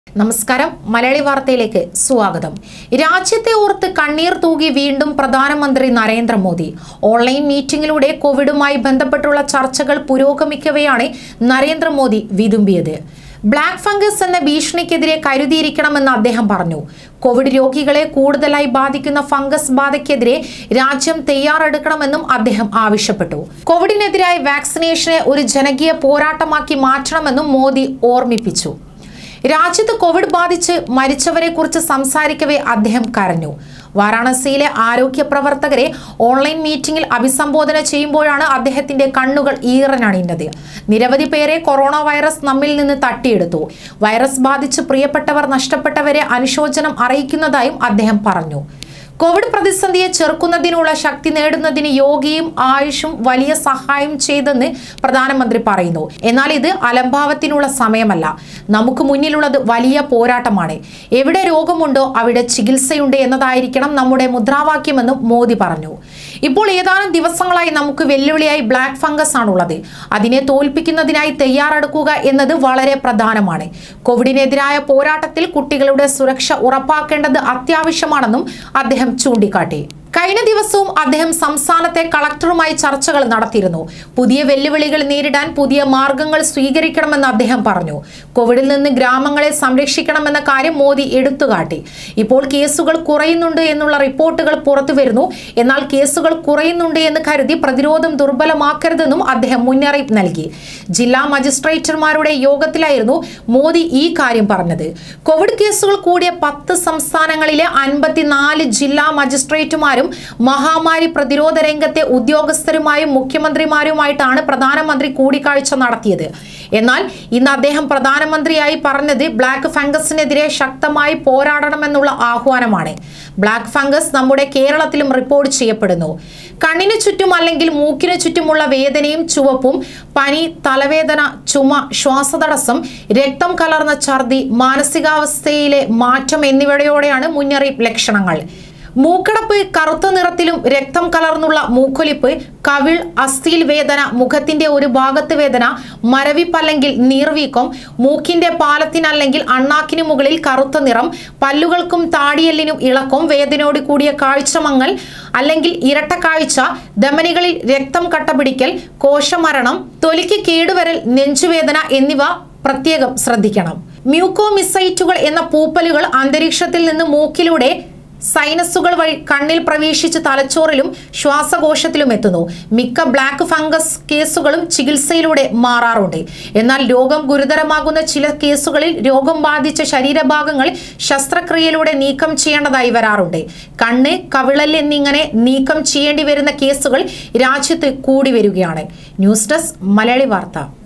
നമസ്കാരം മലയാളി വാർത്തയിലേക്ക് സ്വാഗതം രാജ്യത്തെ ഓർത്ത് കണ്ണീർ തൂകി വീണ്ടും പ്രധാനമന്ത്രി നരേന്ദ്രമോദി ഓൺലൈൻ മീറ്റിംഗിലൂടെ കോവിഡുമായി ബന്ധപ്പെട്ടുള്ള ചർച്ചകൾ പുരോഗമിക്കവെയാണ് നരേന്ദ്രമോദി വിതുമ്പിയത് ബ്ലാക്ക് ഫംഗസ് എന്ന ഭീഷണിക്കെതിരെ കരുതിയിരിക്കണമെന്ന് അദ്ദേഹം പറഞ്ഞു കോവിഡ് രോഗികളെ കൂടുതലായി ബാധിക്കുന്ന ഫംഗസ് ബാധയ്ക്കെതിരെ രാജ്യം തയ്യാറെടുക്കണമെന്നും അദ്ദേഹം ആവശ്യപ്പെട്ടു കോവിഡിനെതിരായ വാക്സിനേഷനെ ഒരു ജനകീയ പോരാട്ടമാക്കി മാറ്റണമെന്നും മോദി ഓർമ്മിപ്പിച്ചു രാജ്യത്ത് കോവിഡ് ബാധിച്ച് മരിച്ചവരെ കുറിച്ച് സംസാരിക്കവേ അദ്ദേഹം കരഞ്ഞു വാരാണസിയിലെ ആരോഗ്യ പ്രവർത്തകരെ ഓൺലൈൻ മീറ്റിംഗിൽ അഭിസംബോധന ചെയ്യുമ്പോഴാണ് അദ്ദേഹത്തിന്റെ കണ്ണുകൾ ഈറനണിഞ്ഞത് നിരവധി പേരെ കൊറോണ വൈറസ് നമ്മിൽ നിന്ന് തട്ടിയെടുത്തു വൈറസ് ബാധിച്ച് പ്രിയപ്പെട്ടവർ നഷ്ടപ്പെട്ടവരെ അനുശോചനം അറിയിക്കുന്നതായും അദ്ദേഹം പറഞ്ഞു കോവിഡ് പ്രതിസന്ധിയെ ചെറുക്കുന്നതിനുള്ള ശക്തി നേടുന്നതിന് യോഗയും ആയുഷും വലിയ സഹായം ചെയ്തെന്ന് പ്രധാനമന്ത്രി പറയുന്നു എന്നാൽ ഇത് അലംഭാവത്തിനുള്ള സമയമല്ല നമുക്ക് മുന്നിലുള്ളത് വലിയ പോരാട്ടമാണ് എവിടെ രോഗമുണ്ടോ അവിടെ ചികിത്സയുണ്ട് എന്നതായിരിക്കണം നമ്മുടെ മുദ്രാവാക്യമെന്നും മോദി പറഞ്ഞു ഇപ്പോൾ ഏതാനും ദിവസങ്ങളായി നമുക്ക് വെല്ലുവിളിയായി ബ്ലാക്ക് ഫംഗസ് ആണുള്ളത് അതിനെ തോൽപ്പിക്കുന്നതിനായി തയ്യാറെടുക്കുക എന്നത് വളരെ പ്രധാനമാണ് കോവിഡിനെതിരായ പോരാട്ടത്തിൽ കുട്ടികളുടെ സുരക്ഷ ഉറപ്പാക്കേണ്ടത് അത്യാവശ്യമാണെന്നും അദ്ദേഹം ചൂണ്ടിക്കാട്ടി കഴിഞ്ഞ ദിവസവും അദ്ദേഹം സംസ്ഥാനത്തെ കളക്ടറുമായി ചർച്ചകൾ നടത്തിയിരുന്നു പുതിയ വെല്ലുവിളികൾ നേരിടാൻ പുതിയ മാർഗങ്ങൾ സ്വീകരിക്കണമെന്ന് അദ്ദേഹം പറഞ്ഞു കോവിഡിൽ നിന്ന് ഗ്രാമങ്ങളെ സംരക്ഷിക്കണമെന്ന കാര്യം മോദി എടുത്തുകാട്ടി ഇപ്പോൾ കേസുകൾ കുറയുന്നുണ്ട് എന്നുള്ള റിപ്പോർട്ടുകൾ പുറത്തു വരുന്നു എന്നാൽ കേസുകൾ കുറയുന്നുണ്ട് എന്ന് കരുതി പ്രതിരോധം ദുർബലമാക്കരുതെന്നും അദ്ദേഹം മുന്നറിയിപ്പ് നൽകി ജില്ലാ മജിസ്ട്രേറ്റർമാരുടെ യോഗത്തിലായിരുന്നു മോദി ഈ കാര്യം പറഞ്ഞത് കോവിഡ് കേസുകൾ കൂടിയ പത്ത് സംസ്ഥാനങ്ങളിലെ അൻപത്തിനാല് ജില്ലാ മജിസ്ട്രേറ്റുമാരും മഹാമാരി പ്രതിരോധ രംഗത്തെ ഉദ്യോഗസ്ഥരുമായും മുഖ്യമന്ത്രിമാരുമായിട്ടാണ് പ്രധാനമന്ത്രി കൂടിക്കാഴ്ച നടത്തിയത് എന്നാൽ ഇന്ന് അദ്ദേഹം പ്രധാനമന്ത്രിയായി പറഞ്ഞത് ബ്ലാക്ക് ഫംഗസിനെതിരെ ശക്തമായി പോരാടണമെന്നുള്ള ആഹ്വാനമാണ് ബ്ലാക്ക് ഫംഗസ് നമ്മുടെ കേരളത്തിലും റിപ്പോർട്ട് ചെയ്യപ്പെടുന്നു കണ്ണിന് ചുറ്റും അല്ലെങ്കിൽ മൂക്കിന് ചുറ്റുമുള്ള വേദനയും ചുവപ്പും പനി തലവേദന ചുമ ശ്വാസതടസ്സം രക്തം കലർന്ന ഛർദി മാനസികാവസ്ഥയിലെ മാറ്റം എന്നിവയോടെയാണ് മുന്നറിയിപ്പ് ലക്ഷണങ്ങൾ മൂക്കടപ്പ് കറുത്ത നിറത്തിലും രക്തം കലർന്നുള്ള മൂക്കൊലിപ്പ് കവിൾ അസ്ഥിയിൽ വേദന മുഖത്തിന്റെ ഒരു ഭാഗത്ത് വേദന മരവിപ്പല്ലെങ്കിൽ നീർവീക്കം മൂക്കിന്റെ പാലത്തിനല്ലെങ്കിൽ അണ്ണാക്കിന് മുകളിൽ കറുത്ത നിറം പല്ലുകൾക്കും താടിയെല്ലിനും ഇളക്കം വേദനയോട് കൂടിയ കാഴ്ചമങ്ങൽ അല്ലെങ്കിൽ ഇരട്ട കാഴ്ച ധമനികളിൽ രക്തം കട്ടപിടിക്കൽ കോശമരണം തൊലിക്ക് കേടുവരൽ നെഞ്ചുവേദന എന്നിവ പ്രത്യേകം ശ്രദ്ധിക്കണം മ്യൂക്കോമിസൈറ്റുകൾ എന്ന പൂപ്പലുകൾ അന്തരീക്ഷത്തിൽ നിന്ന് മൂക്കിലൂടെ സൈനസുകൾ വഴി കണ്ണിൽ പ്രവേശിച്ച് തലച്ചോറിലും ശ്വാസകോശത്തിലും എത്തുന്നു മിക്ക ബ്ലാക്ക് ഫംഗസ് കേസുകളും ചികിത്സയിലൂടെ മാറാറുണ്ട് എന്നാൽ രോഗം ഗുരുതരമാകുന്ന ചില കേസുകളിൽ രോഗം ബാധിച്ച ശരീരഭാഗങ്ങൾ ശസ്ത്രക്രിയയിലൂടെ നീക്കം ചെയ്യേണ്ടതായി വരാറുണ്ട് കണ്ണ് കവിളൽ എന്നിങ്ങനെ നീക്കം ചെയ്യേണ്ടി വരുന്ന കേസുകൾ രാജ്യത്ത് കൂടി വരികയാണ് ന്യൂസ് ഡെസ്ക് മലയാളി വാർത്ത